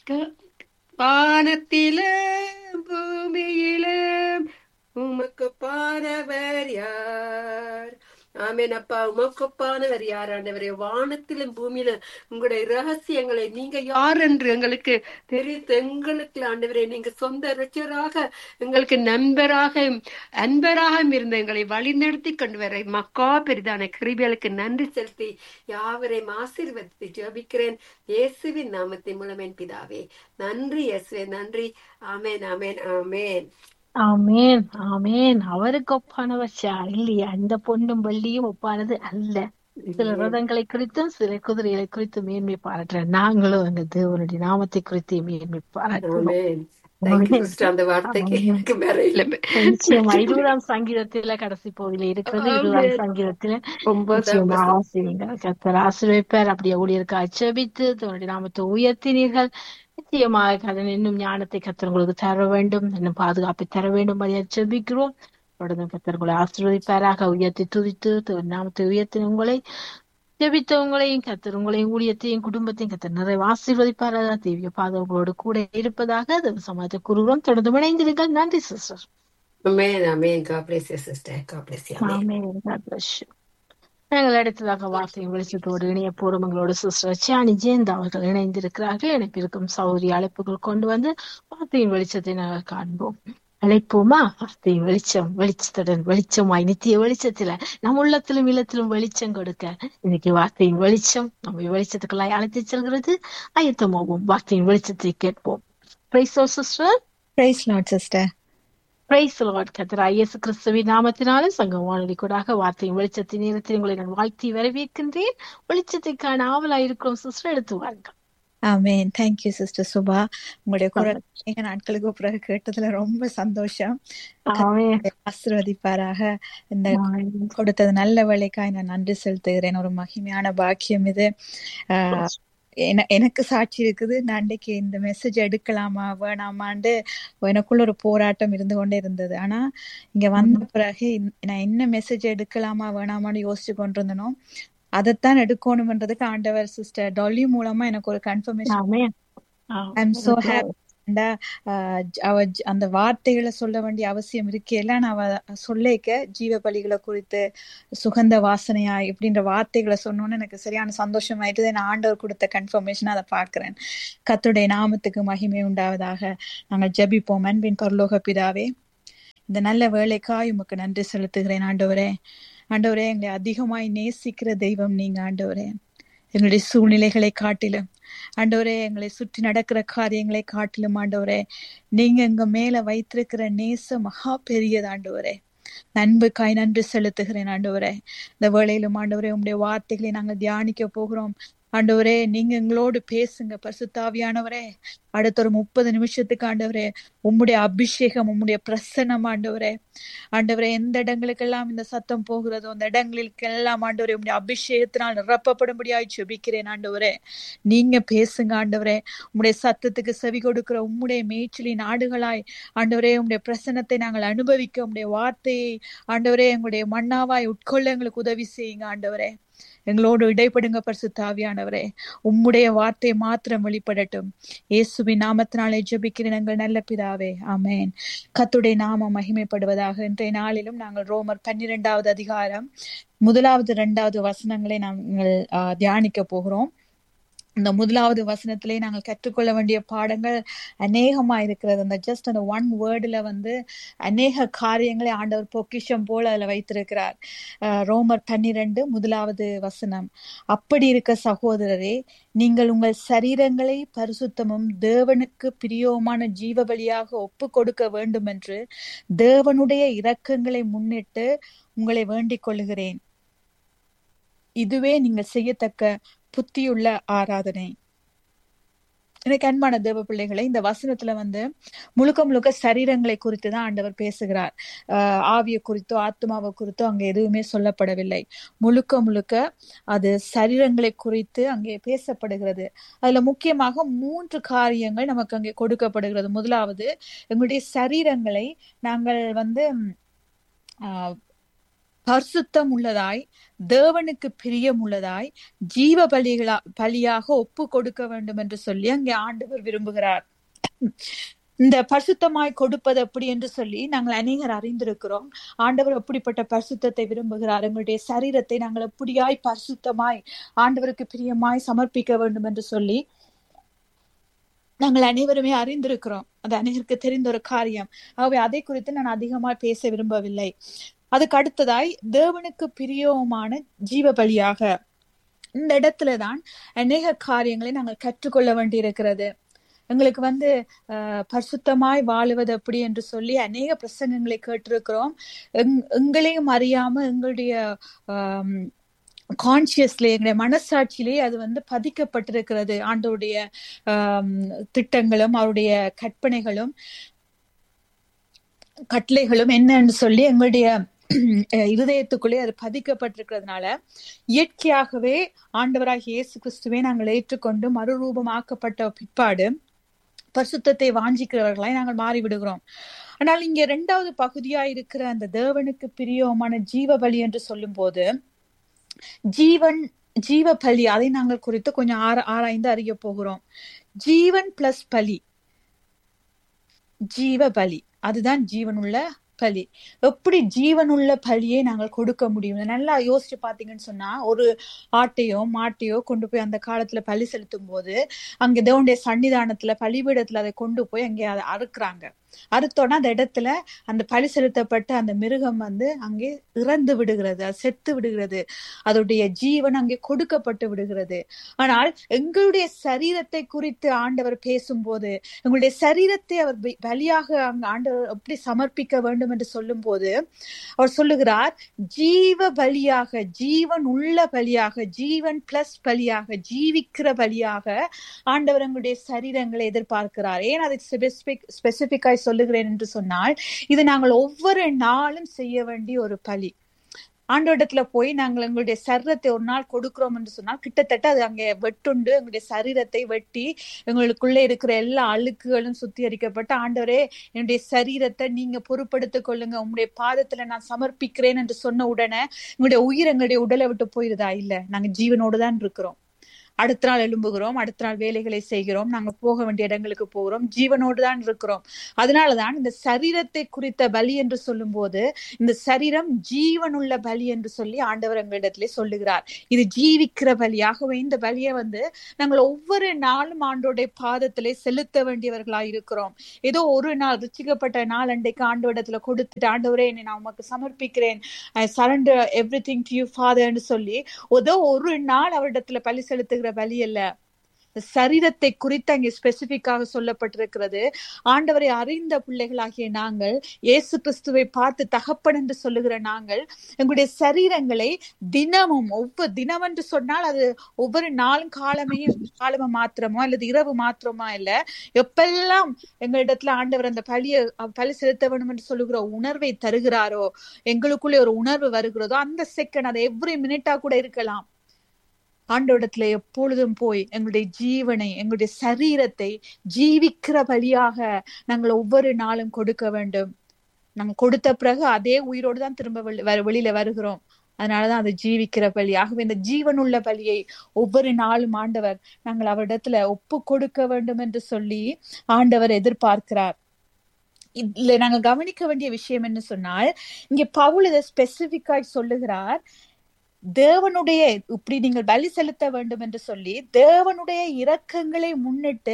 க- வானத்திலும் பூமியிலும் உமக்கு பானவர் யார் ஆமென் அப்பா உமக்கொப்பானவர் யார் ஆண்டவரே வானத்திலும் பூமியிலும் உங்களுடைய ரகசியங்களை நீங்க யார் என்று எங்களுக்கு தெரிவித்து எங்களுக்கு ஆண்டவரே நீங்க சொந்த ரட்சராக எங்களுக்கு நண்பராக அன்பராக இருந்த எங்களை வழிநடத்தி கொண்டு வர மக்கா பெரிதான கிருபிகளுக்கு நன்றி செலுத்தி யாவரையும் ஆசீர்வதித்து ஜெபிக்கிறேன் இயேசுவின் நாமத்தின் மூலம் என் பிதாவே நன்றி இயேசுவே நன்றி ஆமென் ஆமென் ஆமென் ஆமேன் ஆமேன் அவருக்கு ஒப்பானவர் யார் இல்லையா இந்த பொண்ணும் வெள்ளியும் ஒப்பானது அல்ல சில ரதங்களை குறித்தும் சில குதிரைகளை குறித்தும் மேன்மை பாராட்டுற நாங்களும் எங்க தேவனுடைய நாமத்தை குறித்து மேன்மை பாராட்டுகிறோம் ஆமென் தேங்க்யூ ஆமென். சிஸ்டர் அந்த வார்த்தைக்கு ஆமென். எனக்கு வேற இல்லை நிச்சயமா இருபதாம் சங்கீதத்தில கடைசி பகுதியில இருக்கிறது இருபதாம் ஆமென். சங்கீதத்துல ஒன்பதாம் நிச்சயமா வசனம். ஆசீர்வதிங்க கத்தர் ஆசீர்வைப்பார் அப்படியே ஊழியருக்கு அச்சபித்து தன்னுடைய நாமத்தை உயர்த்தினீர்கள் நிச்சயமாக கதன் இன்னும் ஞானத்தை கத்தர் உங்களுக்கு தர வேண்டும் இன்னும் பாதுகாப்பை தர வேண்டும் அதை அச்சபிக்கிறோம் தொடர்ந்து கத்தர் உங்களை ஆசீர்வதிப்பாராக உயர்த்தி துதித்து தன் நாமத்தை உயர்த்தின உங்களை ஜெபித்த உங்களையும் கத்தர் உங்களையும் ஊழியத்தையும் குடும்பத்தையும் கத்தர் நிறைய ஆசீர்வதிப்பாராக தேவிய பாதவங்களோடு கூட இருப்பதாக தேவ சமாஜத்தை கூறுகிறோம் தொடர்ந்து இணைந்திருங்கள் நன்றி sister Amen, amen. God bless you, sister. God bless you. Amen. Amen God bless you. நாங்கள் அடுத்ததாக வார்த்தையின் வெளிச்சத்தோடு இணைய போரும் எங்களோட சிஸ்டர் சாணி ஜெயந்த் அவர்கள் இணைந்திருக்கிறார்கள் இணைப்பிருக்கும் சௌரி அழைப்புகள் கொண்டு வந்து வார்த்தையின் வெளிச்சத்தை நாங்கள் காண்போம் அழைப்போமா வார்த்தையின் வெளிச்சம் வெளிச்சத்துடன் வெளிச்சமாய் நித்திய வெளிச்சத்துல நம் உள்ளத்திலும் இல்லத்திலும் வெளிச்சம் கொடுக்க இன்னைக்கு வார்த்தையின் வெளிச்சம் நம்ம வெளிச்சத்துக்குள்ளாய் அழைத்து செல்கிறது ஆயத்தமாவோம் வார்த்தையின் வெளிச்சத்தை கேட்போம் praise sister praise lord sister praise lord கத்தரா இயேசு கிறிஸ்துவின் நாமத்தினாலே சங்கம் வானொலி கூடாக வார்த்தையின் வெளிச்சத்தின் நேரத்தில் உங்களை நான் வாழ்த்தி வரவேற்கின்றேன் வெளிச்சத்தை காண ஆவலா இருக்கிறோம் சிஸ்டர் எடுத்து வாருங்கள் ஆமேன் தேங்க்யூ சிஸ்டர் சுபா உங்களுடைய குரல் அநேக நாட்களுக்கு பிறகு கேட்டதுல ரொம்ப சந்தோஷம் ஆமென். ஆசீர்வதிப்பாராக இந்த ஆமென். கொடுத்தது நல்ல வேலைக்காய் நான் நன்றி செலுத்துகிறேன் ஒரு மகிமையான பாக்கியம் இது ஆஹ் என- எனக்கு சாட்சி இருக்குது நான் அன்றைக்கு இந்த மெசேஜ் எடுக்கலாமா வேணாமான்னு எனக்குள்ள ஒரு போராட்டம் இருந்து கொண்டே இருந்தது ஆனா இங்க வந்த பிறகு இந்த- நான் என்ன மெசேஜ் எடுக்கலாமா வேணாமான்னு யோசிச்சு கொண்டிருந்தனோ அதைத்தான் எடுக்கணும்ன்றதுக்கு ஆண்டவர் சிஸ்டர் டொல்லி மூலமா எனக்கு ஒரு confirmation amen. I am so happy அவ ஜ- அந்த வார்த்தைகளை சொல்ல வேண்டிய அவசியம் இருக்கேல்ல நான் அவ சொல்லிக்க ஜீவ பலிகளை குறித்து சுகந்த வாசனையா இப்படின்ற வார்த்தைகளை சொன்னோன்னு எனக்கு சரியான சந்தோஷமாயிட்டு நான் ஆண்டவர் கொடுத்த கன்ஃபர்மேஷன் அதை பார்க்கிறேன் கத்துடைய நாமத்துக்கு மகிமை உண்டாவதாக நாங்கள் ஜெபிப்போம் அன்பின் பரலோக பிதாவே இந்த நல்ல வேலைக்காய் உமக்கு நன்றி செலுத்துகிறேன் ஆண்டவரே ஆண்டவரே எங்களை அதிகமாய் நேசிக்கிற தெய்வம் நீங்க ஆண்டவரே எங்களுடைய சூழ்நிலைகளை காட்டிலும் ஆண்டவரே எங்களை சுற்றி நடக்கிற காரியங்களை காட்டிலும் ஆண்டவரே நீங்க எங்க மேல வைத்திருக்கிற நேச மகா பெரியது ஆண்டவரே நண்புக்காய் நன்றி செலுத்துகிறேன் ஆண்டவரே இந்த வேளையிலும் ஆண்டவரே உங்களுடைய வார்த்தைகளை நாங்கள் தியானிக்க போகிறோம் ஆண்டவரே நீங்க எங்களோடு பேசுங்க பரிசுத்தாவியானவரே அடுத்த ஒரு முப்பது நிமிஷத்துக்கு ஆண்டவரே உம்முடைய அபிஷேகம் உம்முடைய பிரசன்னம் ஆண்டவரே ஆண்டவரே எந்த இடங்களுக்கெல்லாம் இந்த சத்தம் போகிறதோ அந்த இடங்களுக்கெல்லாம் ஆண்டவரே உம்முடைய அபிஷேகத்தினால் நிரப்பப்படும்படியாய் ஜெபிக்கிறேன் ஆண்டவரே நீங்க பேசுங்க ஆண்டவரே உம்முடைய சத்தத்துக்கு செவி கொடுக்கிற உம்முடைய மேய்ச்சலின் ஆடுகளாய் ஆண்டவரே உம்முடைய பிரசன்னத்தை நாங்கள் அனுபவிக்க உம்முடைய வார்த்தையை ஆண்டவரே எங்களுடைய மண்ணாவாய் உட்கொள்ள எங்களுக்கு உதவி செய்யுங்க ஆண்டவரே எங்களோடு இடைப்படுங்க பரிசுத்தாவியானவரே உம்முடைய வார்த்தை மாத்திரம் வெளிப்படட்டும் இயேசுவின் நாமத்தினாலே ஜெபிக்கிறேன் எங்கள் நல்ல பிதாவே ஆமென் கத்துடைய நாமம் மகிமைப்படுவதாக இன்றைய நாளிலும் நாங்கள் ரோமர் பன்னிரெண்டாவது அதிகாரம் முதலாவது இரண்டாவது வசனங்களை நாங்கள் ஆஹ், தியானிக்க போகிறோம் இந்த முதலாவது வசனத்திலே நாங்கள் கற்றுக்கொள்ள வேண்டிய பாடங்கள் அநேகமா இருக்கிறது அந்த ஜஸ்ட் அந்த ஒன் வேர்டுல வந்து அநேக காரியங்களை ஆண்டவர் பொக்கிஷம் போல அதுல வைத்திருக்கிறார் அஹ் ரோமர் பன்னிரண்டு முதலாவது வசனம் அப்படி இருக்க சகோதரரே நீங்கள் உங்கள் சரீரங்களை பரிசுத்தமும் தேவனுக்கு பிரியவுமான ஜீவ பலியாக ஒப்பு கொடுக்க வேண்டும் என்று தேவனுடைய இரக்கங்களை முன்னிட்டு உங்களை வேண்டிக் கொள்ளுகிறேன் இதுவே நீங்கள் செய்யத்தக்க புத்தியுள்ள ஆராதனை எனக்கு அன்பான தேவ பிள்ளைகளை இந்த வசனத்துல வந்து முழுக்க முழுக்க சரீரங்களை குறித்து தான் ஆண்டவர் பேசுகிறார் ஆஹ் ஆவியை குறித்தோ ஆத்மாவை குறித்தோ அங்க எதுவுமே சொல்லப்படவில்லை முழுக்க முழுக்க அது சரீரங்களை குறித்து அங்கே பேசப்படுகிறது அதுல முக்கியமாக மூன்று காரியங்கள் நமக்கு அங்கே கொடுக்கப்படுகிறது முதலாவது எங்களுடைய சரீரங்களை நாங்கள் வந்து ஆஹ் பரிசுத்தம் உள்ளதாய் தேவனுக்கு பிரியம் உள்ளதாய் ஜீவ பலிகளா பலியாக ஒப்பு கொடுக்க வேண்டும் என்று சொல்லி அங்கே ஆண்டவர் விரும்புகிறார் இந்த பரிசுத்தமாய் கொடுப்பது எப்படி என்று சொல்லி நாங்கள் அநேகர் அறிந்திருக்கிறோம் ஆண்டவர் அப்படிப்பட்ட பரிசுத்தத்தை விரும்புகிறார் எங்களுடைய சரீரத்தை நாங்கள் எப்படியாய் பரிசுத்தமாய் ஆண்டவருக்கு பிரியமாய் சமர்ப்பிக்க வேண்டும் என்று சொல்லி நாங்கள் அனைவருமே அறிந்திருக்கிறோம் அது அனைவருக்கு தெரிந்த ஒரு காரியம் ஆகவே அதை குறித்து நான் அதிகமாய் பேச விரும்பவில்லை அதுக்கு அடுத்ததாய் தேவனுக்கு பிரியமான ஜீவ பலியாக இந்த இடத்துலதான் அநேக காரியங்களை நாங்கள் கற்றுக்கொள்ள வேண்டியிருக்கிறது எங்களுக்கு வந்து அஹ் பரிசுத்தமாய் வாழுவது எப்படி என்று சொல்லி அநேக பிரசங்கங்களை கேட்டிருக்கிறோம் எங் எங்களையும் அறியாம எங்களுடைய ஆஹ் கான்சியஸ்ல எங்களுடைய மனசாட்சியிலே அது வந்து பதிக்கப்பட்டிருக்கிறது ஆண்டோடைய ஆஹ் திட்டங்களும் அவருடைய கற்பனைகளும் கட்டளைகளும் என்னன்னு சொல்லி எங்களுடைய இருதயத்துக்குள்ளே அது பதிக்கப்பட்டிருக்கிறதுனால இயற்கையாகவே ஆண்டவராக இயேசு கிறிஸ்துவை நாங்கள் ஏற்றுக்கொண்டு மறுரூபமாக்கப்பட்ட பிற்பாடு பரிசுத்தத்தை வாஞ்சிக்கிறவர்களாய் நாங்கள் மாறிவிடுகிறோம் ஆனால் இங்க இரண்டாவது பகுதியா இருக்கிற அந்த தேவனுக்கு பிரியமான ஜீவ பலி என்று சொல்லும் போது ஜீவன் ஜீவ பலி அதை நாங்கள் குறித்து கொஞ்சம் ஆர ஆராய்ந்து அறிய போகிறோம் ஜீவன் பிளஸ் பலி ஜீவ பலி அதுதான் ஜீவனுள்ள பலி எப்படி ஜீவனுள்ள பலியை நாங்கள் கொடுக்க முடியும் நல்லா யோசிச்சு பாத்தீங்கன்னு சொன்னா ஒரு ஆட்டையோ மாட்டையோ கொண்டு போய் அந்த காலத்துல பலி செலுத்தும் போது அங்க தேவனுடைய சன்னிதானத்துல பலிபீடத்துல அதை கொண்டு போய் அங்கே அதை அறுக்குறாங்க அறுத்தோன்னா அந்த இடத்துல அந்த பலி செலுத்தப்பட்ட அந்த மிருகம் வந்து அங்கே இறந்து விடுகிறது அது செத்து விடுகிறது அதோடைய ஜீவன் அங்கே கொடுக்கப்பட்டு விடுகிறது ஆனால் எங்களுடைய சரீரத்தை குறித்து ஆண்டவர் பேசும்போது எங்களுடைய சரீரத்தை அவர் பலியாக அங்க ஆண்டவர் எப்படி சமர்ப்பிக்க வேண்டும் என்று சொல்லும் போது அவர் சொல்லுகிறார் ஜீவ பலியாக ஜீவன் உள்ள பலியாக ஜீவன் பிளஸ் பலியாக ஜீவிக்கிற பலியாக ஆண்டவர் எங்களுடைய சரீரங்களை எதிர்பார்க்கிறார் ஏன் அதை ஸ்பெசிபிக் ஸ்பெசிபிக்காய் சொல்லுகிறேன் என்று சொன்னால் இது நாங்கள் ஒவ்வொரு நாளும் செய்ய வேண்டிய ஒரு பலி ஆண்டோடத்துல போய் நாங்கள் எங்களுடைய சரீரத்தை ஒரு நாள் கொடுக்கிறோம் என்று சொன்னால் கிட்டத்தட்ட அது அங்கே வெட்டுண்டு எங்களுடைய சரீரத்தை வெட்டி எங்களுக்குள்ளே இருக்கிற எல்லா அழுக்குகளும் சுத்திகரிக்கப்பட்டு ஆண்டவரே என்னுடைய சரீரத்தை நீங்க பொறுப்படுத்திக் கொள்ளுங்க உங்களுடைய பாதத்துல நான் சமர்ப்பிக்கிறேன் என்று சொன்ன உடனே எங்களுடைய உயிர் எங்களுடைய உடலை விட்டு போயிருதா இல்ல நாங்க ஜீவனோடு தான் இருக்கிறோம் அடுத்த நாள் எழும்புகிறோம் அடுத்த நாள் வேலைகளை செய்கிறோம் நாங்க போக வேண்டிய இடங்களுக்கு போகிறோம் ஜீவனோடு தான் இருக்கிறோம் அதனாலதான் இந்த சரீரத்தை குறித்த பலி என்று சொல்லும் போது இந்த சரீரம் ஜீவனுள்ள பலி என்று சொல்லி ஆண்டவர் எங்களிடத்திலே சொல்லுகிறார் இது ஜீவிக்கிற பலியாகவே இந்த பலியை வந்து நாங்கள் ஒவ்வொரு நாளும் ஆண்டோடைய பாதத்திலே செலுத்த வேண்டியவர்களாய் இருக்கிறோம் ஏதோ ஒரு நாள் ருச்சிக்கப்பட்ட நாள் அன்றைக்கு ஆண்டோடத்துல கொடுத்துட்டு ஆண்டவரே என்னை நான் உமக்கு சமர்ப்பிக்கிறேன் I surrender everything to you ஃபாதர்னு சொல்லி ஏதோ ஒரு நாள் அவரிடத்துல பலி செலுத்துகிற பலி அல்ல சரீரத்தை குறித்து அங்கே ஸ்பெசிபிக்காக சொல்லப்பட்டிருக்கிறது ஆண்டவரை அறிந்த பிள்ளைகளாகிய நாங்கள் இயேசு கிறிஸ்துவை பார்த்து தகப்பன் என்று சொல்லுகிற நாங்கள் எங்களுடைய சரீரங்களை தினமும் ஒவ்வொரு தினம் என்று சொன்னால் அது ஒவ்வொரு நாளும் காலமையும் காலம மாத்திரமோ அல்லது இரவு மாத்திரமோ இல்ல எப்பெல்லாம் எங்களிடத்துல ஆண்டவர் அந்த பலிய பலி செலுத்த வேண்டும் என்று சொல்லுகிற உணர்வை தருகிறாரோ எங்களுக்குள்ளே ஒரு உணர்வு வருகிறதோ அந்த செகண்ட் அது எவ்ரி மினிட்டா கூட இருக்கலாம் ஆண்டோடத்துல எப்பொழுதும் போய் எங்களுடைய ஜீவனை எங்களுடைய சரீரத்தை ஜீவிக்கிற பலியாக நாங்கள் ஒவ்வொரு நாளும் கொடுக்க வேண்டும் நாங்க கொடுத்த பிறகு அதே உயிரோடு தான் திரும்ப வெளியில வருகிறோம் அதனாலதான் அது ஜீவிக்கிற பலி ஆகவே இந்த ஜீவனுள்ள பலியை ஒவ்வொரு நாளும் ஆண்டவர் நாங்கள் அவரிடத்துல ஒப்பு கொடுக்க வேண்டும் என்று சொல்லி ஆண்டவர் எதிர்பார்க்கிறார் இதுல நாங்க கவனிக்க வேண்டிய விஷயம் என்ன சொன்னால் இங்க பவுல் இதை ஸ்பெசிபிக்காய் சொல்லுகிறார் தேவனுடைய இப்படி நீங்கள் பலி செலுத்த வேண்டும் என்று சொல்லி தேவனுடைய இரக்கங்களை முன்னிட்டு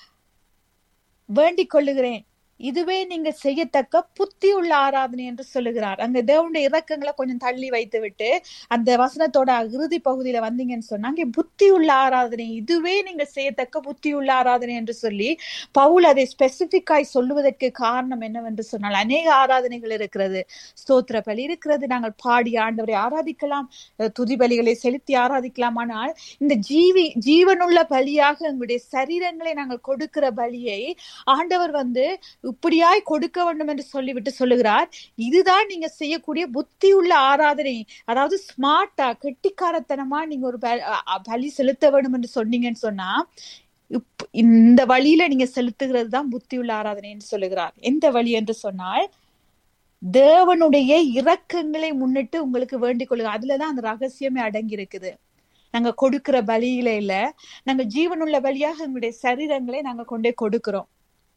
வேண்டிக் கொள்ளுகிறேன் இதுவே நீங்க செய்யத்தக்க புத்தி உள்ள ஆராதனை என்று சொல்லுகிறார் அங்க தேவனுடைய இறக்கங்களை கொஞ்சம் தள்ளி வைத்து விட்டு அந்த வசனத்தோட இறுதி பகுதியில வந்தீங்கன்னு சொன்னாங்க புத்தி உள்ள ஆராதனை இதுவே நீங்க செய்யத்தக்க புத்தி உள்ள ஆராதனை என்று சொல்லி பவுல் அதை ஸ்பெசிபிக்காய் சொல்லுவதற்கு காரணம் என்னவென்று சொன்னால் அநேக ஆராதனைகள் இருக்கிறது ஸ்தோத்திர பலி இருக்கிறது நாங்கள் பாடி ஆண்டவரை ஆராதிக்கலாம் துதி பலிகளை செலுத்தி ஆராதிக்கலாம் ஆனால் இந்த ஜீவி ஜீவனுள்ள பலியாக எங்களுடைய சரீரங்களை நாங்கள் கொடுக்கிற பலியை ஆண்டவர் வந்து இப்படியாய் கொடுக்க வேண்டும் என்று சொல்லிவிட்டு சொல்லுகிறார் இதுதான் நீங்க செய்யக்கூடிய புத்தி உள்ள ஆராதனை அதாவது ஸ்மார்ட்டா கெட்டிக்காரத்தனமா நீங்க ஒரு பலி செலுத்த வேண்டும் என்று சொன்னீங்கன்னு சொன்னா இந்த வழியில நீங்க செலுத்துகிறது தான் புத்தி உள்ள ஆராதனை என்று சொல்லுகிறார் எந்த வழி என்று சொன்னால் தேவனுடைய இரக்கங்களை முன்னிட்டு உங்களுக்கு வேண்டிக் கொள்ளுங்க அதுலதான் அந்த ரகசியமே அடங்கி இருக்குது நாங்க கொடுக்கிற பலியில இல்ல நாங்க ஜீவனுள்ள பலியாக எங்களுடைய சரீரங்களை நாங்க கொண்டே கொடுக்கிறோம்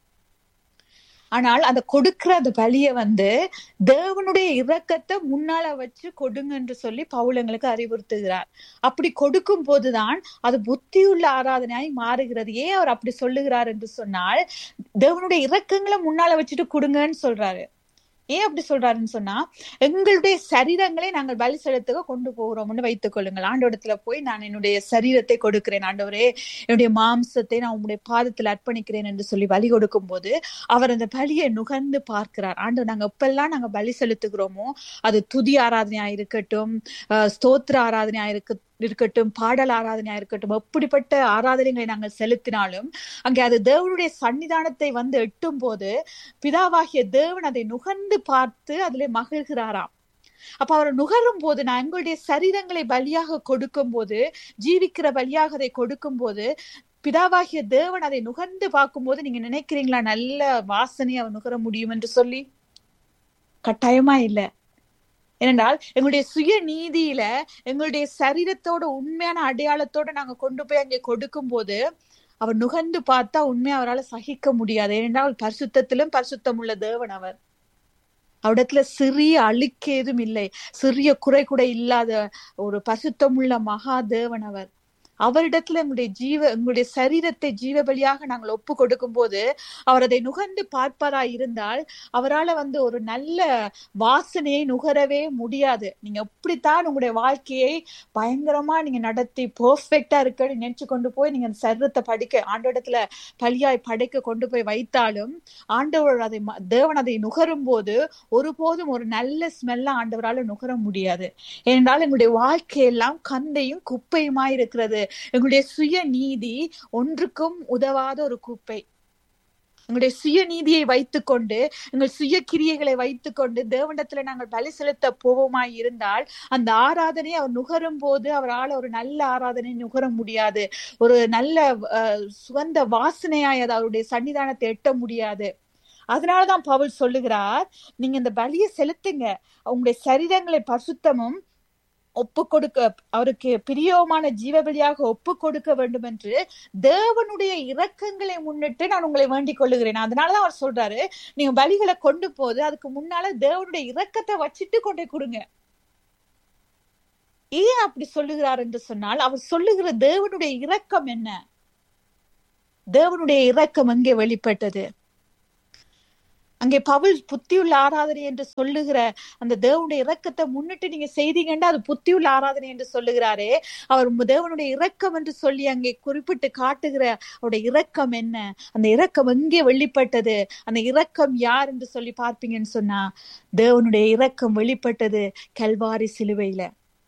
ஆனால் அந்த கொடுக்கிற அந்த பலிய வந்து தேவனுடைய இரக்கத்தை முன்னால வச்சு கொடுங்க என்று சொல்லி பவுல் எங்களுக்கு அறிவுறுத்துகிறார் அப்படி கொடுக்கும் போதுதான் அது புத்தியுள்ள ஆராதனையாய் மாறுகிறது ஏன் அவர் அப்படி சொல்லுகிறார் என்று சொன்னால் தேவனுடைய இரக்கங்களை முன்னால வச்சுட்டு கொடுங்கன்னு சொல்றாரு ஏன் அப்படி சொல்றாருன்னு சொன்னா எங்களுடைய சரீரங்களை நாங்கள் பலி செலுத்துக கொண்டு போகிறோம்னு வைத்துக் கொள்ளுங்கள் ஆண்டோடத்துல போய் நான் என்னுடைய சரீரத்தை கொடுக்கிறேன் ஆண்டவரே என்னுடைய மாம்சத்தை நான் உங்களுடைய பாதத்தில் அர்ப்பணிக்கிறேன் என்று சொல்லி பலி கொடுக்கும் போது அவர் அந்த பலியை நுகர்ந்து பார்க்கிறார் ஆண்டவர் நாங்க எப்பெல்லாம் நாங்க பலி செலுத்துகிறோமோ அது துதி ஆராதனையா இருக்கட்டும் ஸ்தோத்திர ஆராதனையா இருக்கு இருக்கட்டும் பாடல் ஆராதனையா இருக்கட்டும் எப்படிப்பட்ட ஆராதனைகளை நாங்கள் செலுத்தினாலும் அங்கே அது தேவனுடைய சன்னிதானத்தை வந்து எட்டும் போது பிதாவாகிய தேவன் அதை நுகர்ந்து பார்த்து அதிலே மகிழ்கிறாராம் அப்ப அவர் நுகரும் போது நான் எங்களுடைய சரீரங்களை பலியாக கொடுக்கும் போது ஜீவிக்கிற பலியாக அதை கொடுக்கும் போது பிதாவாகிய தேவன் அதை நுகர்ந்து பார்க்கும் போது நீங்க நினைக்கிறீங்களா நல்ல வாசனை அவர் நுகர முடியும் என்று சொல்லி கட்டாயமா இல்லை ஏனென்றால் எங்களுடைய சுய நீதியில எங்களுடைய சரீரத்தோட உண்மையான அடையாளத்தோட நாங்க கொண்டு போய் அங்கே கொடுக்கும் போது அவர் நுகர்ந்து பார்த்தா உண்மையை அவரால் சகிக்க முடியாது ஏனென்றால் பரிசுத்தத்திலும் பரிசுத்தம் உள்ள தேவன் அவர் அவரிடத்துல சிறிய அழுக்கு ஏதும் இல்லை சிறிய குறை கூட இல்லாத ஒரு பரிசுத்தமுள்ள மகா தேவன் அவர் அவரிடத்துல எங்களுடைய ஜீவ எங்களுடைய சரீரத்தை ஜீவ பலியாக நாங்கள் ஒப்பு கொடுக்கும் போது அவர் அதை நுகர்ந்து பார்ப்பாரா இருந்தால் அவரால் வந்து ஒரு நல்ல வாசனையை நுகரவே முடியாது நீங்க எப்படித்தான் உங்களுடைய வாழ்க்கையை பயங்கரமா நீங்க நடத்தி பெர்ஃபெக்டா இருக்குன்னு நினைச்சு கொண்டு போய் நீங்க அந்த சரீரத்தை படிக்க ஆண்டோடத்துல பலியாய் படைக்க கொண்டு போய் வைத்தாலும் ஆண்டவர் அதை தேவன் அதை நுகரும் போது ஒருபோதும் ஒரு நல்ல ஸ்மெல்ல ஆண்டவரால நுகர முடியாது ஏனென்றால் எங்களுடைய வாழ்க்கையெல்லாம் கந்தையும் குப்பையுமா இருக்கிறது எங்களுடைய சுய நீதி ஒன்றுக்கும் உதவாத ஒரு குப்பை எங்களுடைய சுய நீதியை வைத்துக்கொண்டு எங்கள் சுய கிரியைகளை வைத்துக்கொண்டு தேவண்டத்துல நாங்கள் பலி செலுத்த போவோமாய் இருந்தால் அந்த ஆராதனை அவர் நுகரும் போது அவரால் ஒரு நல்ல ஆராதனை நுகர முடியாது ஒரு நல்ல சுகந்த வாசனையாய் அது அவருடைய சன்னிதானத்தை எட்ட முடியாது அதனாலதான் பவுல் சொல்லுகிறார் நீங்க இந்த பலியை செலுத்துங்க உங்களுடைய சரீரங்களை பசுத்தமும் ஒப்பு கொடுக்க அவருக்கு பிரியமான ஜீவபலியாக ஒப்பு கொடுக்க வேண்டும் என்று தேவனுடைய இரக்கங்களை முன்னிட்டு நான் உங்களை வேண்டிக் கொள்ளுகிறேன் அதனாலதான் அவர் சொல்றாரு நீங்க பலிகளை கொண்டு போது அதுக்கு முன்னால தேவனுடைய இரக்கத்தை வச்சுட்டு கொண்டே கொடுங்க ஏன் அப்படி சொல்லுகிறார் என்று சொன்னால் அவர் சொல்லுகிற தேவனுடைய இரக்கம் என்ன தேவனுடைய இரக்கம் எங்கே வெளிப்பட்டது அங்கே பவுல் புத்தியுள்ள ஆராதனை என்று சொல்லுகிற அந்த தேவனுடைய இரக்கத்தை முன்னிட்டு நீங்க செய்தீங்கன்னா அது புத்தியுள்ள ஆராதனை என்று சொல்லுகிறாரே அவர் தேவனுடைய இரக்கம் என்று சொல்லி அங்கே குறிப்பிட்டு காட்டுகிற அவருடைய இரக்கம் என்ன அந்த இரக்கம் எங்கே வெளிப்பட்டது அந்த இரக்கம் யார் என்று சொல்லி பார்ப்பீங்கன்னு சொன்னா தேவனுடைய இரக்கம் வெளிப்பட்டது கல்வாரி சிலுவையில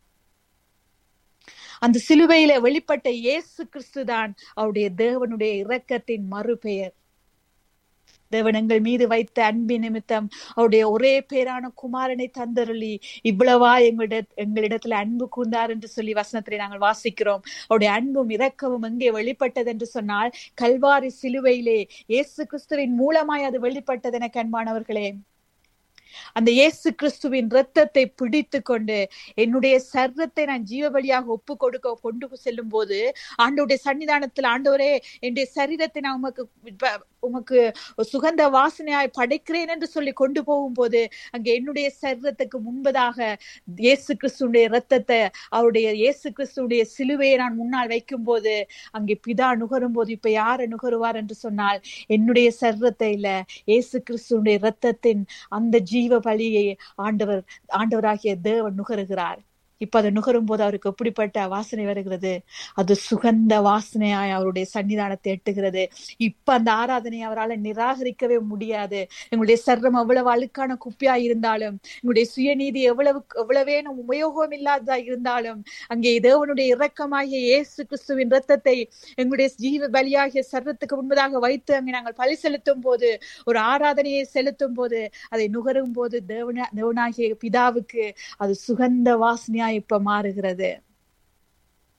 அந்த சிலுவையில வெளிப்பட்ட இயேசு கிறிஸ்து தான் அவருடைய தேவனுடைய இரக்கத்தின் மறுபெயர் தேவன் எங்கள் மீது வைத்த அன்பின் நிமித்தம் அவருடைய ஒரே பேரான குமாரனை தந்தருளி இவ்வளவா எங்களிட எங்களிடத்துல அன்பு கூர்ந்தார் என்று சொல்லி வசனத்திலே நாங்கள் வாசிக்கிறோம் அவருடைய அன்பும் இரக்கமும் எங்கே வெளிப்பட்டது என்று சொன்னால் கல்வாரி சிலுவையிலே இயேசு கிறிஸ்துவின் மூலமாய் அது வெளிப்பட்டது என கண்பானவர்களே அந்த இயேசு கிறிஸ்துவின் ரத்தத்தை பிடித்து கொண்டு என்னுடைய சர்வத்தை நான் ஜீவபலியாக ஒப்பு கொடுக்க கொண்டு செல்லும் போது ஆண்டோடைய சன்னிதானத்தில் ஆண்டவரே என்னுடைய சரீரத்தை நான் உமக்கு உமக்கு சுகந்த வாசனையாய் படைக்கிறேன் என்று சொல்லி கொண்டு போகும்போது அங்க என்னுடைய சரீரத்துக்கு முன்பதாக இயேசு கிறிஸ்துடைய ரத்தத்தை அவருடைய இயேசு கிறிஸ்துடைய சிலுவையை நான் முன்னால் வைக்கும் போது அங்கே பிதா நுகரும் போது இப்ப யாரை நுகருவார் என்று சொன்னால் என்னுடைய சரீரத்தை இல்ல இயேசு கிறிஸ்துடைய ரத்தத்தின் அந்த ஜீவ பலியை ஆண்டவர் ஆண்டவராகிய தேவன் நுகருகிறார் இப்ப அதை நுகரும் போது அவருக்கு எப்படிப்பட்ட வாசனை வருகிறது அது சுகந்த வாசனையாய் அவருடைய சன்னிதானத்தை எட்டுகிறது இப்ப அந்த ஆராதனை அவரால் நிராகரிக்கவே முடியாது எங்களுடைய சர்ரம் எவ்வளவு அழுக்கான குப்பியா இருந்தாலும் எங்களுடைய சுயநீதி எவ்வளவு எவ்வளவேனும் உபயோகம் இல்லாததா இருந்தாலும் அங்கே தேவனுடைய இரக்கமாகிய இயேசு கிறிஸ்துவின் ரத்தத்தை எங்களுடைய ஜீவ பலியாகிய சர்வத்துக்கு முன்பதாக வைத்து அங்கே நாங்கள் பலி செலுத்தும் போது ஒரு ஆராதனையை செலுத்தும் போது அதை நுகரும் போது தேவன தேவனாகிய பிதாவுக்கு அது சுகந்த வாசனையா இப்ப மாறுகிறது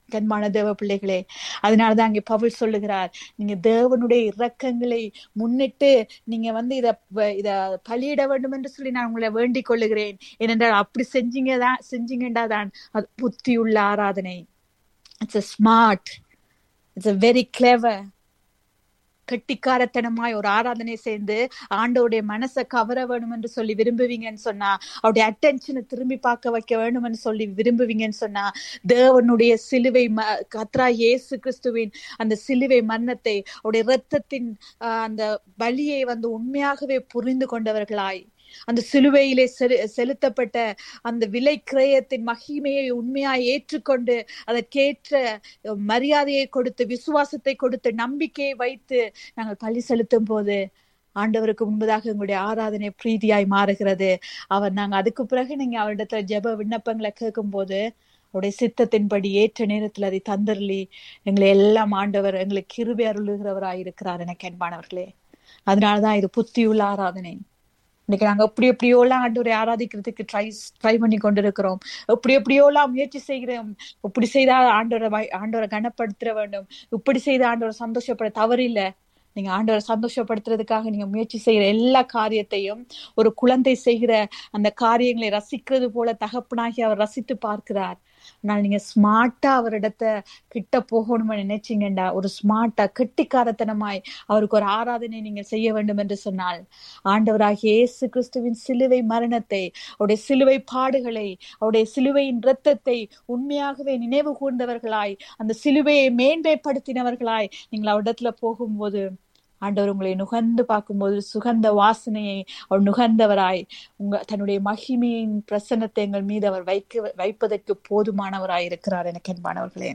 கண்மான தேவ பிள்ளைகளே அதனாலதான் அங்கே பவுல் சொல்லுகிறார் நீங்க தேவனுடைய இரக்கங்களை முன்னிட்டு நீங்க வந்து இத வ- இத பலியிட வேண்டும் என்று சொல்லி நான் உங்களை வேண்டிக் கொள்ளுகிறேன் ஏனென்றால் அப்படி செஞ்சீங்க தான் செஞ்சீங்கண்டா தான் அது புத்தியுள்ள ஆராதனை it's a smart it's a very clever கெட்டிக்காரத்தனமாய் ஒரு ஆராதனை சேர்ந்து ஆண்டவருடைய மனசை கவர வேணும் என்று சொல்லி விரும்புவீங்கன்னு சொன்னா அவருடைய அட்டென்ஷனை திரும்பி பார்க்க வைக்க வேணும்னு சொல்லி விரும்புவீங்கன்னு சொன்னா தேவனுடைய சிலுவை ம கத்ரா இயேசு கிறிஸ்துவின் அந்த சிலுவை மரணத்தை அவருடைய இரத்தத்தின் ஆஹ், அந்த பலியை வந்து உண்மையாகவே புரிந்து கொண்டவர்களாய் அந்த சிலுவையிலே செலு செலுத்தப்பட்ட அந்த விலை கிரயத்தின் மகிமையை உண்மையாய் ஏற்றுக்கொண்டு அதற்கேற்ற மரியாதையை கொடுத்து விசுவாசத்தை கொடுத்து நம்பிக்கையை வைத்து நாங்கள் பலி செலுத்தும் போது ஆண்டவருக்கு முன்பதாக எங்களுடைய ஆராதனை பிரீதியாய் மாறுகிறது அவர் நாங்க அதுக்கு பிறகு நீங்க அவரிடத்துல ஜெப விண்ணப்பங்களை கேட்கும் போது அவருடைய சித்தத்தின்படி ஏற்ற நேரத்தில் அதை தந்தரலி எங்களை எல்லாம் ஆண்டவர் எங்களுக்கு கிருபை அருளுகிறவராய் இருக்கிறார் எனக்கு என்பானவர்களே அதனாலதான் இது புத்தியுள்ள ஆராதனை இன்னைக்கு நாங்க எப்படி எப்படியோலாம் ஆண்டவரை ஆராதிக்கிறதுக்கு ட்ரை ட்ரை பண்ணி கொண்டிருக்கிறோம் எப்படி எப்படியோலாம் முயற்சி செய்கிறோம் இப்படி செய்தா ஆண்டவரை வை- ஆண்டவரை கனப்படுத்த வேண்டும் இப்படி செய்து ஆண்டவரை சந்தோஷப்பட தவறில்ல நீங்க ஆண்டவரை சந்தோஷப்படுத்துறதுக்காக நீங்க முயற்சி செய்யற எல்லா காரியத்தையும் ஒரு குழந்தை செய்கிற அந்த காரியங்களை ரசிக்கிறது போல தகப்பனாகி அவர் ரசித்து பார்க்கிறார் ஆனால் நீங்க ஸ்மார்ட்டா அவரிடத்த கிட்ட போகணும்னு நினைச்சீங்கண்டா ஒரு ஸ்மார்ட்டா கெட்டிக்காரத்தனமாய் அவருக்கு ஒரு ஆராதனை நீங்க செய்ய வேண்டும் என்று சொன்னால் ஆண்டவராகிய இயேசு கிறிஸ்துவின் சிலுவை மரணத்தை அவருடைய சிலுவை பாடுகளை அவருடைய சிலுவையின் இரத்தத்தை உண்மையாகவே நினைவு கூர்ந்தவர்களாய் அந்த சிலுவையை மேன்மைப்படுத்தினவர்களாய் நீங்கள் அவரிடத்துல போகும்போது ஆண்டவர் உங்களை நுகர்ந்து பார்க்கும்போது சுகந்த வாசனையை அவர் நுகர்ந்தவராய் உங்க தன்னுடைய மகிமையின் பிரசன்னத்தை எங்கள் மீது அவர் வைக்க வைப்பதற்கு போதுமானவராய் இருக்கிறார் எனக்கு என்பானவர்களே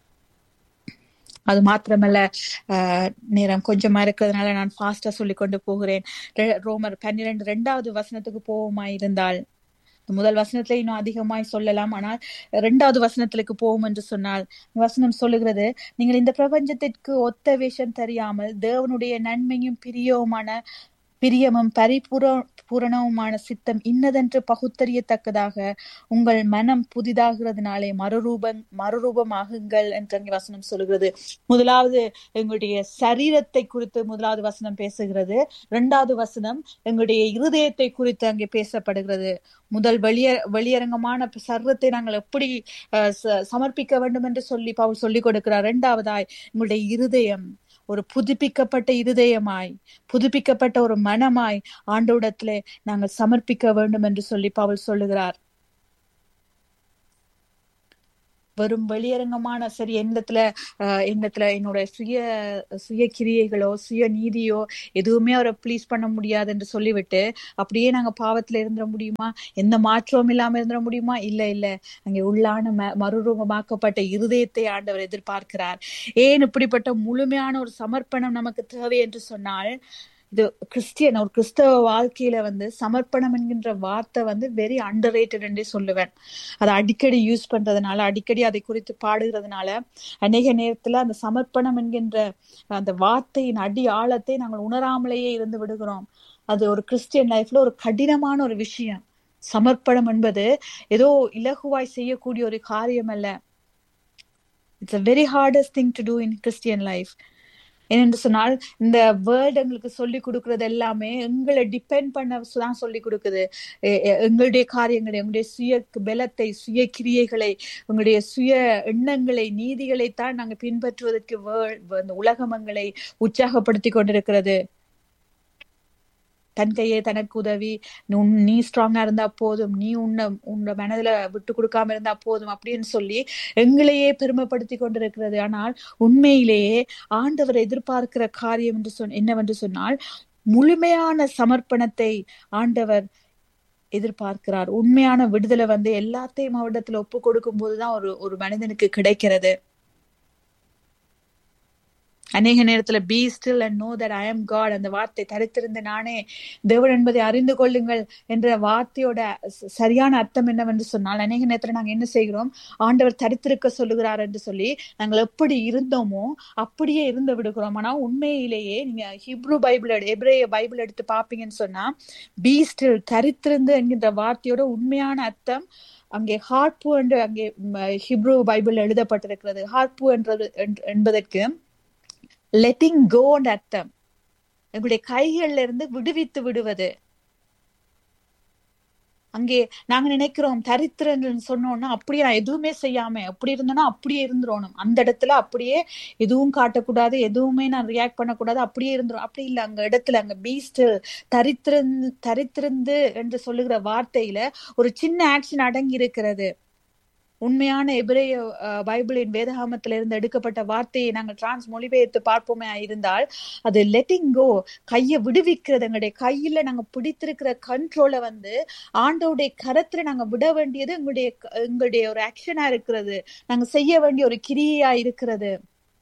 அது மாத்திரமல்ல ஆஹ் நேரம் கொஞ்சமா இருக்கிறதுனால நான் ஃபாஸ்டா சொல்லி கொண்டு போகிறேன் ரெ- ரோமர் பன்னிரண்டு ரெண்டாவது வசனத்துக்கு போவோமா இருந்தால் முதல் வசனத்துல இன்னும் அதிகமாய் சொல்லலாம் ஆனால் இரண்டாவது வசனத்திற்கு போவோம் என்று சொன்னால் வசனம் சொல்லுகிறது நீங்கள் இந்த பிரபஞ்சத்திற்கு ஒத்த வேஷம் தெரியாமல் தேவனுடைய நன்மையும் பிரியவுமான பிரியமும் பரிபூர பூரணவுமான சித்தம் இன்னதென்று பகுத்தறியத்தக்கதாக உங்கள் மனம் புதிதாகிறதுனாலே மறுரூபம் மறுரூபமாகுங்கள் என்று அங்கே வசனம் சொல்லுகிறது முதலாவது எங்களுடைய சரீரத்தை குறித்து முதலாவது வசனம் பேசுகிறது இரண்டாவது வசனம் எங்களுடைய இருதயத்தை குறித்து அங்கே பேசப்படுகிறது முதல் வெளிய வெளியரங்கமான சர்வத்தை நாங்கள் எப்படி அஹ், ச- சமர்ப்பிக்க வேண்டும் என்று சொல்லி பவுல் சொல்லிக் கொடுக்கிறார் இரண்டாவதாய் உங்களுடைய இருதயம் ஒரு புதுப்பிக்கப்பட்ட இருதயமாய் புதுப்பிக்கப்பட்ட ஒரு மனமாய் ஆண்டோடத்திலே நாங்கள் சமர்ப்பிக்க வேண்டும் என்று சொல்லி பவுல் சொல்லுகிறார் வெறும் வெளியரங்கமான சரி எண்ணத்துல ஆஹ் எண்ணத்துல என்னோட சுய சுய கிரியைகளோ சுய நீதியோ எதுவுமே அவரை ப்ளீஸ் பண்ண முடியாது என்று சொல்லிவிட்டு அப்படியே நாங்க பாவத்துல இருந்துட முடியுமா எந்த மாற்றமும் இல்லாம இருந்துட முடியுமா இல்ல இல்ல அங்கே உள்ளான ம- மறுரூபமாக்கப்பட்ட இருதயத்தை ஆண்டவர் எதிர்பார்க்கிறார் ஏன் இப்படிப்பட்ட முழுமையான ஒரு சமர்ப்பணம் நமக்கு தேவை என்று சொன்னால் இது கிறிஸ்டியன் ஒரு கிறிஸ்தவ வாழ்க்கையில வந்து சமர்ப்பணம் என்கின்ற வார்த்தை வந்து வெரி அண்டர் என்றே சொல்லுவேன் அதை அடிக்கடி யூஸ் பண்றதுனால அடிக்கடி அதை குறித்து பாடுகிறதுனால அநேக நேரத்துல அந்த சமர்ப்பணம் என்கின்ற அந்த வார்த்தையின் அடி ஆழத்தை நாங்கள் உணராமலேயே இருந்து விடுகிறோம் அது ஒரு கிறிஸ்டியன் லைஃப்ல ஒரு கடினமான ஒரு விஷயம் சமர்ப்பணம் என்பது ஏதோ இலகுவாய் செய்யக்கூடிய ஒரு காரியம் அல்ல it's a very hardest thing to do in Christian life ஏனென்று சொன்னால் இந்த வேர்ல்ட் எங்களுக்கு சொல்லி கொடுக்கறது எல்லாமே எங்களை டிபெண்ட் பண்ண தான் சொல்லி கொடுக்குது எ- எ- எங்களுடைய காரியங்களை எங்களுடைய சுய பலத்தை சுய கிரியைகளை உங்களுடைய சுய எண்ணங்களை நீதிகளை தான் நாங்க பின்பற்றுவதற்கு வேர்ல்ட் இந்த உலகம் எங்களை உற்சாகப்படுத்தி கொண்டிருக்கிறது தன் கையே தனக்கு உதவி உன் நீ ஸ்ட்ராங்கா இருந்தா போதும் நீ உன்னை உன்னோட மனதுல விட்டு கொடுக்காம இருந்தா போதும் அப்படின்னு சொல்லி எங்களையே பெருமைப்படுத்தி கொண்டிருக்கிறது ஆனால் உண்மையிலேயே ஆண்டவர் எதிர்பார்க்கிற காரியம் என்று சொன்ன என்னவென்று சொன்னால் முழுமையான சமர்ப்பணத்தை ஆண்டவர் எதிர்பார்க்கிறார் உண்மையான விடுதலை வந்து எல்லாத்தையும் அவரிடத்துல ஒப்பு கொடுக்கும் போதுதான் ஒரு ஒரு மனிதனுக்கு கிடைக்கிறது அநேக நேரத்துல be still and know that I am God அந்த வார்த்தை தரித்திருந்து நானே தேவன் என்பதை அறிந்து கொள்ளுங்கள் என்ற வார்த்தையோட ச- சரியான அர்த்தம் என்னவென்று சொன்னால் அநேக நேரத்துல நாங்க என்ன செய்கிறோம் ஆண்டவர் தரித்திருக்க சொல்லுகிறார் என்று சொல்லி நாங்கள் எப்படி இருந்தோமோ அப்படியே இருந்து விடுகிறோம் ஆனா உண்மையிலேயே நீங்க ஹிப்ரு பைபிள் எடு- எபிரேய பைபிள் எடுத்து பாப்பீங்கன்னு சொன்னா பி ஸ்டில் தரித்திருந்து என்கின்ற வார்த்தையோட உண்மையான அர்த்தம் அங்கே ஹார்ப்பு என்று அங்கே ம், ஹிப்ரு பைபிள் எழுதப்பட்டிருக்கிறது ஹார்ப்பு என்றது என்று- என்பதற்கு லெட்டிங் கோ அர்த்தம் எங்களுடைய கைகள்ல இருந்து விடுவித்து விடுவது அங்கே நாங்க நினைக்கிறோம் தரித்திரன் சொன்னோம்னா அப்படியே நான் எதுவுமே செய்யாம அப்படி இருந்தோம்னா அப்படியே இருந்துடணும் அந்த இடத்துல அப்படியே எதுவும் காட்டக்கூடாது எதுவுமே நான் ரியாக்ட் பண்ணக்கூடாது அப்படியே இருந்துரும் அப்படி இல்ல அங்க இடத்துல அங்க பீஸ்ட் தரித்திருந்து தரித்திருந்து என்று சொல்லுகிற வார்த்தையில ஒரு சின்ன ஆக்ஷன் அடங்கி இருக்கிறது உண்மையான எபிரேய அஹ், பைபிளின் வேதகாமத்திலிருந்து இருந்து எடுக்கப்பட்ட வார்த்தையை நாங்கள் டிரான்ஸ் மொழிபெயர்த்து பார்ப்போமே இருந்தால் அது லெட்டிங் கோ கையை விடுவிக்கிறது எங்களுடைய கையில நாங்க பிடித்திருக்கிற கண்ட்ரோலை வந்து ஆண்டோடைய கரத்துல நாங்க விட வேண்டியது எங்களுடைய க- எங்களுடைய ஒரு ஆக்ஷனா இருக்கிறது நாங்க செய்ய வேண்டிய ஒரு கிரியையா இருக்கிறது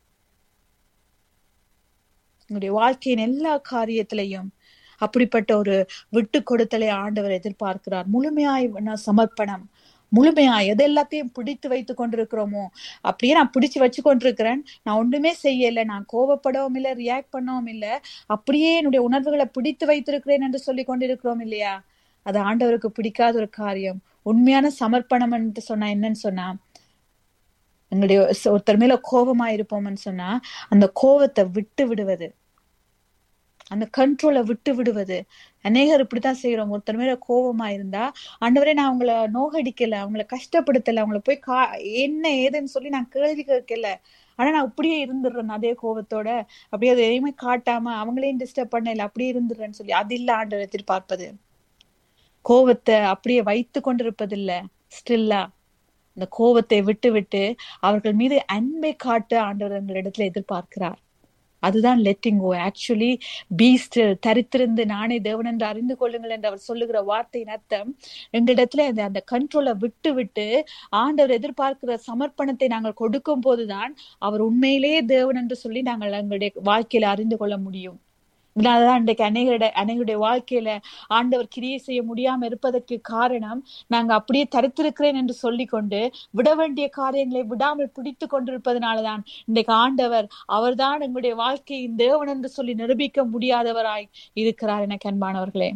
எங்களுடைய வாழ்க்கையின் எல்லா காரியத்திலையும் அப்படிப்பட்ட ஒரு விட்டு கொடுத்தலை ஆண்டவர் எதிர்பார்க்கிறார் முழுமையாய் நான் சமர்ப்பணம் முழுமையா எது எல்லாத்தையும் பிடித்து வைத்து கொண்டிருக்கிறோமோ அப்படியே நான் பிடிச்சு வச்சு கொண்டிருக்கிறேன் நான் ஒண்ணுமே செய்யல நான் கோவப்படவும் இல்லை ரியாக்ட் பண்ணவும் இல்லை அப்படியே என்னுடைய உணர்வுகளை பிடித்து வைத்திருக்கிறேன் என்று சொல்லி கொண்டிருக்கிறோம் இல்லையா அது ஆண்டவருக்கு பிடிக்காத ஒரு காரியம் உண்மையான சமர்ப்பணம் என்று சொன்னா என்னன்னு சொன்னா எங்களுடைய ச- ஒருத்தர் மேல கோபமா இருப்போம்னு சொன்னா அந்த கோபத்தை விட்டு விடுவது அந்த கண்ட்ரோலை விட்டு விடுவது அநேகர் இப்படித்தான் செய்யறோம் ஒருத்தர் மேல கோபமா இருந்தா ஆண்டவரே நான் அவங்கள நோகடிக்கல அவங்கள கஷ்டப்படுத்தல அவங்கள போய் கா என்ன ஏதுன்னு சொல்லி நான் கேள்வி கேட்கல ஆனா நான் அப்படியே இருந்துடுறேன் அதே கோபத்தோட அப்படியே அதை எதையுமே காட்டாம அவங்களையும் டிஸ்டர்ப் பண்ணல அப்படியே இருந்துடுறேன்னு சொல்லி அது இல்ல ஆண்டவர் எதிர்பார்ப்பது கோபத்தை அப்படியே வைத்து கொண்டிருப்பதில்ல ஸ்டில்லா அந்த கோபத்தை விட்டு விட்டு அவர்கள் மீது அன்பை காட்ட ஆண்டவர் எங்களிடத்துல எதிர்பார்க்கிறார் அதுதான் லெட்டிங் கோ ஆக்சுவலி பீஸ்ட் தரித்திருந்து நானே தேவன் என்று அறிந்து கொள்ளுங்கள் என்று அவர் சொல்லுகிற வார்த்தையின் அர்த்தம் எங்களிடத்துல அந்த அந்த கண்ட்ரோலை விட்டு விட்டு ஆண்டவர் எதிர்பார்க்கிற சமர்ப்பணத்தை நாங்கள் கொடுக்கும் போதுதான் அவர் உண்மையிலேயே தேவன் என்று சொல்லி நாங்கள் எங்களுடைய வாழ்க்கையில அறிந்து கொள்ள முடியும் இதனாலதான் இன்றைக்கு அநேகருடைய அநேகருடைய வாழ்க்கையில ஆண்டவர் கிரியை செய்ய முடியாம இருப்பதற்கு காரணம் நாங்க அப்படியே தரித்திருக்கிறேன் என்று சொல்லிக்கொண்டு விட வேண்டிய காரியங்களை விடாமல் பிடித்து கொண்டிருப்பதனாலதான் இன்றைக்கு ஆண்டவர் அவர்தான் எங்களுடைய வாழ்க்கையின் தேவன் என்று சொல்லி நிரூபிக்க முடியாதவராய் இருக்கிறார் என அன்பானவர்களே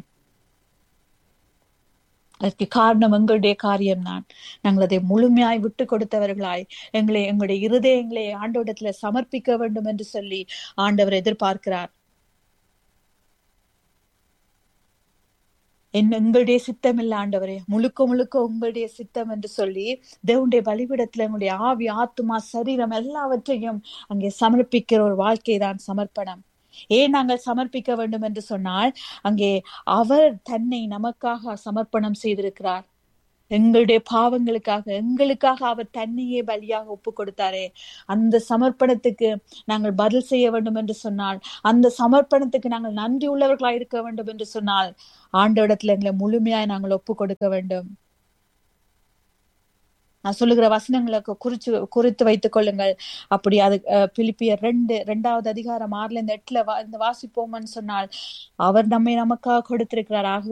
அதற்கு காரணம் எங்களுடைய காரியம்தான் நாங்கள் அதை முழுமையாய் விட்டு கொடுத்தவர்களாய் எங்களை எங்களுடைய இருதயங்களை ஆண்டோடத்துல சமர்ப்பிக்க வேண்டும் என்று சொல்லி ஆண்டவர் எதிர்பார்க்கிறார் என் எங்களுடைய சித்தம் இல்ல ஆண்டவரே முழுக்க முழுக்க உங்களுடைய சித்தம் என்று சொல்லி தேவனுடைய பலிபிடத்துல எங்களுடைய ஆவி ஆத்துமா சரீரம் எல்லாவற்றையும் அங்கே சமர்ப்பிக்கிற ஒரு வாழ்க்கை தான் சமர்ப்பணம் ஏன் நாங்கள் சமர்ப்பிக்க வேண்டும் என்று சொன்னால் அங்கே அவர் தன்னை நமக்காக சமர்ப்பணம் செய்திருக்கிறார் எங்களுடைய பாவங்களுக்காக எங்களுக்காக அவர் தன்னையே பலியாக ஒப்பு கொடுத்தாரே அந்த சமர்ப்பணத்துக்கு நாங்கள் பதில் செய்ய வேண்டும் என்று சொன்னால் அந்த சமர்ப்பணத்துக்கு நாங்கள் நன்றி உள்ளவர்களாய் இருக்க வேண்டும் என்று சொன்னால் ஆண்டவரிடத்துல எங்களை முழுமையாய் நாங்கள் ஒப்பு கொடுக்க வேண்டும் நான் சொல்லுகிற வசனங்களுக்கு குறிச்சு குறித்து வைத்துக் கொள்ளுங்கள் அப்படி அது அஹ், பிலிப்பியர் ரெண்டு ரெண்டாவது அதிகாரம் ஆறுல இருந்து எட்டுல வா- இந்த வாசிப்போம்னு சொன்னால் அவர் நம்மை நமக்காக கொடுத்திருக்கிறார் ஆகவே